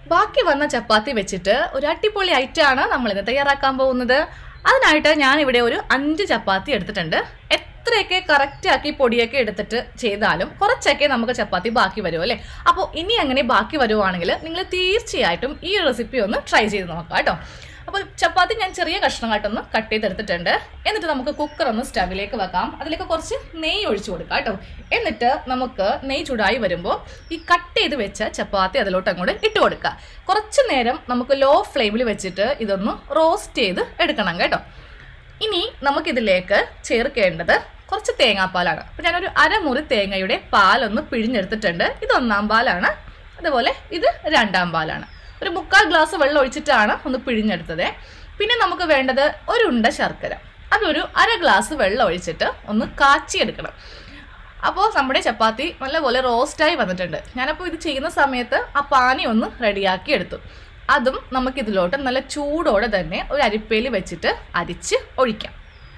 ബാക്കി വന്ന ചപ്പാത്തി വെച്ചിട്ട് ഒരു അടിപൊളി ഐറ്റമാണ് നമ്മൾ ഇന്ന് തയ്യാറാക്കാൻ പോകുന്നത് അതിനായിട്ട് ഞാൻ ഇവിടെ ഒരു അഞ്ച് ചപ്പാത്തി എടുത്തിട്ടുണ്ട് എത്രയൊക്കെ കറക്റ്റ് ആക്കി പൊടിയൊക്കെ എടുത്തിട്ട് ചെയ്താലും കുറച്ചൊക്കെ നമുക്ക് ചപ്പാത്തി ബാക്കി വരും അല്ലേ അപ്പോൾ ഇനി അങ്ങനെ ബാക്കി വരുവാണെങ്കിൽ നിങ്ങൾ തീർച്ചയായിട്ടും ഈ റെസിപ്പി ഒന്ന് ട്രൈ ചെയ്ത് നോക്കാം കേട്ടോ അപ്പോൾ ചപ്പാത്തി ഞാൻ ചെറിയ കഷ്ണങ്ങളായിട്ടൊന്ന് കട്ട് ചെയ്തെടുത്തിട്ടുണ്ട് എന്നിട്ട് നമുക്ക് കുക്കർ ഒന്ന് സ്റ്റവിലേക്ക് വെക്കാം അതിലേക്ക് കുറച്ച് നെയ്യ് ഒഴിച്ചു കൊടുക്കാം കേട്ടോ എന്നിട്ട് നമുക്ക് നെയ്യ് ചൂടായി വരുമ്പോൾ ഈ കട്ട് ചെയ്ത് വെച്ച ചപ്പാത്തി അതിലോട്ട് അങ്ങോട്ട് ഇട്ട് കൊടുക്കുക കുറച്ച് നേരം നമുക്ക് ലോ ഫ്ലെയിമിൽ വെച്ചിട്ട് ഇതൊന്ന് റോസ്റ്റ് ചെയ്ത് എടുക്കണം കേട്ടോ ഇനി നമുക്കിതിലേക്ക് ചേർക്കേണ്ടത് കുറച്ച് തേങ്ങാപ്പാലാണ് അപ്പോൾ ഞാനൊരു അരമുറി തേങ്ങയുടെ പാലൊന്ന് പിഴിഞ്ഞെടുത്തിട്ടുണ്ട് ഇത് ഒന്നാം പാലാണ് അതുപോലെ ഇത് രണ്ടാം പാലാണ് ഒരു മുക്കാൽ ഗ്ലാസ് വെള്ളം ഒഴിച്ചിട്ടാണ് ഒന്ന് പിഴിഞ്ഞെടുത്തത് പിന്നെ നമുക്ക് വേണ്ടത് ഒരു ഉണ്ട ശർക്കര അതൊരു അര ഗ്ലാസ് വെള്ളം ഒഴിച്ചിട്ട് ഒന്ന് കാച്ചിയെടുക്കണം അപ്പോൾ നമ്മുടെ ചപ്പാത്തി നല്ലപോലെ റോസ്റ്റായി വന്നിട്ടുണ്ട് ഞാനപ്പോൾ ഇത് ചെയ്യുന്ന സമയത്ത് ആ പാനി ഒന്ന് റെഡിയാക്കി എടുത്തു അതും നമുക്കിതിലോട്ട് നല്ല ചൂടോടെ തന്നെ ഒരു അരിപ്പയിൽ വെച്ചിട്ട് അരിച്ച് ഒഴിക്കാം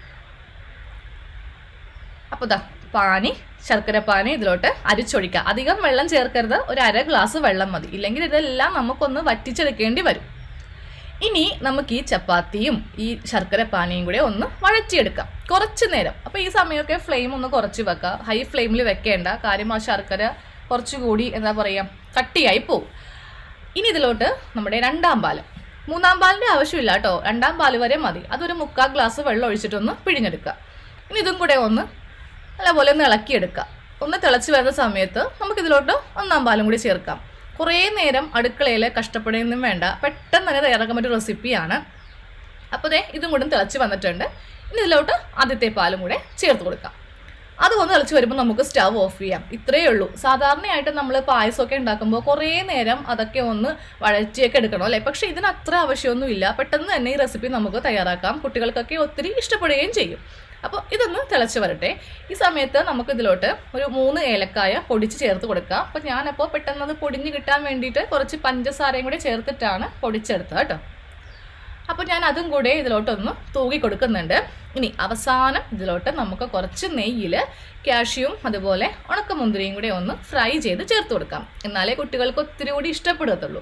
അപ്പോൾ ദാ പാനി ശർക്കര പാനി ഇതിലോട്ട് അരിച്ചൊഴിക്കാം അധികം വെള്ളം ചേർക്കരുത് ഒരു അര ഗ്ലാസ് വെള്ളം മതി ഇല്ലെങ്കിൽ ഇതെല്ലാം നമുക്കൊന്ന് വറ്റിച്ചെടുക്കേണ്ടി വരും ഇനി നമുക്ക് ഈ ചപ്പാത്തിയും ഈ ശർക്കര പാനിയും കൂടെ ഒന്ന് വഴറ്റിയെടുക്കാം കുറച്ച് നേരം അപ്പോൾ ഈ സമയമൊക്കെ ഫ്ലെയിം ഒന്ന് കുറച്ച് വെക്കാം ഹൈ ഫ്ലെയിമിൽ വെക്കേണ്ട കാര്യം ആ ശർക്കര കുറച്ചുകൂടി എന്താ പറയുക കട്ടിയായി പോവും ഇനി ഇതിലോട്ട് നമ്മുടെ രണ്ടാം പാല് മൂന്നാം പാലിൻ്റെ ആവശ്യമില്ല കേട്ടോ രണ്ടാം പാല് വരെ മതി അതൊരു മുക്കാൽ ഗ്ലാസ് വെള്ളം ഒഴിച്ചിട്ടൊന്ന് പിഴിഞ്ഞെടുക്കുക ഇനി ഇതും കൂടെ ഒന്ന് നല്ലപോലെ ഒന്ന് ഇളക്കിയെടുക്കുക ഒന്ന് തിളച്ച് വരുന്ന സമയത്ത് നമുക്കിതിലോട്ട് ഒന്നാം പാലും കൂടി ചേർക്കാം കുറേ നേരം അടുക്കളയിൽ കഷ്ടപ്പെടുകയൊന്നും വേണ്ട പെട്ടെന്ന് തന്നെ തയ്യാറാക്കാൻ പറ്റിയ റെസിപ്പിയാണ് അപ്പോൾ ദേ ഇതും കൂടി തിളച്ച് വന്നിട്ടുണ്ട് ഇനി ഇതിലോട്ട് ആദ്യത്തെ പാലും കൂടെ ചേർത്ത് കൊടുക്കാം അത് ഒന്ന് തിളച്ച് വരുമ്പോൾ നമുക്ക് സ്റ്റവ് ഓഫ് ചെയ്യാം ഇത്രയേ ഉള്ളൂ സാധാരണയായിട്ട് നമ്മൾ പായസമൊക്കെ ഉണ്ടാക്കുമ്പോൾ കുറേ നേരം അതൊക്കെ ഒന്ന് വഴറ്റിയൊക്കെ എടുക്കണം അല്ലേ പക്ഷേ ഇതിന് അത്ര ആവശ്യമൊന്നുമില്ല പെട്ടെന്ന് തന്നെ ഈ റെസിപ്പി നമുക്ക് തയ്യാറാക്കാം കുട്ടികൾക്കൊക്കെ ഒത്തിരി ഇഷ്ടപ്പെടുകയും ചെയ്യും അപ്പോൾ ഇതൊന്ന് തിളച്ച് വരട്ടെ ഈ സമയത്ത് നമുക്ക് ഇതിലോട്ട് ഒരു മൂന്ന് ഏലക്കായ പൊടിച്ച് ചേർത്ത് കൊടുക്കാം അപ്പോൾ ഞാനപ്പോൾ പെട്ടെന്ന് അത് പൊടിഞ്ഞ് കിട്ടാൻ വേണ്ടിയിട്ട് കുറച്ച് പഞ്ചസാരയും കൂടി ചേർത്തിട്ടാണ് പൊടിച്ചെടുത്തത് കേട്ടോ അപ്പോൾ ഞാൻ അതും കൂടെ ഇതിലോട്ടൊന്ന് തൂകി കൊടുക്കുന്നുണ്ട് ഇനി അവസാനം ഇതിലോട്ട് നമുക്ക് കുറച്ച് നെയ്യിൽ കാഷ്യും അതുപോലെ ഉണക്കമുന്തിരിയും കൂടെ ഒന്ന് ഫ്രൈ ചെയ്ത് ചേർത്ത് കൊടുക്കാം എന്നാലേ കുട്ടികൾക്ക് ഒത്തിരി കൂടി ഇഷ്ടപ്പെടത്തുള്ളൂ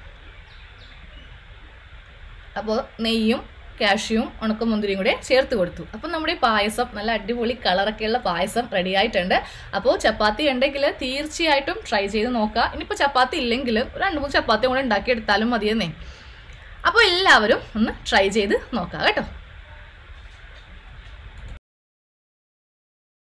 അപ്പോൾ നെയ്യും കാഷ്യും ഉണക്കമുന്തിരിയും കൂടെ ചേർത്ത് കൊടുത്തു അപ്പം നമ്മുടെ ഈ പായസം നല്ല അടിപൊളി കളറൊക്കെയുള്ള പായസം റെഡി ആയിട്ടുണ്ട് അപ്പോൾ ചപ്പാത്തി ഉണ്ടെങ്കിൽ തീർച്ചയായിട്ടും ട്രൈ ചെയ്ത് നോക്കുക ഇനിയിപ്പോൾ ചപ്പാത്തി ഇല്ലെങ്കിൽ രണ്ട് മൂന്ന് ചപ്പാത്തി കൂടെ ഉണ്ടാക്കിയെടുത്താലും മതിയെന്നേ അപ്പോൾ എല്ലാവരും ഒന്ന് ട്രൈ ചെയ്ത് നോക്കാം കേട്ടോ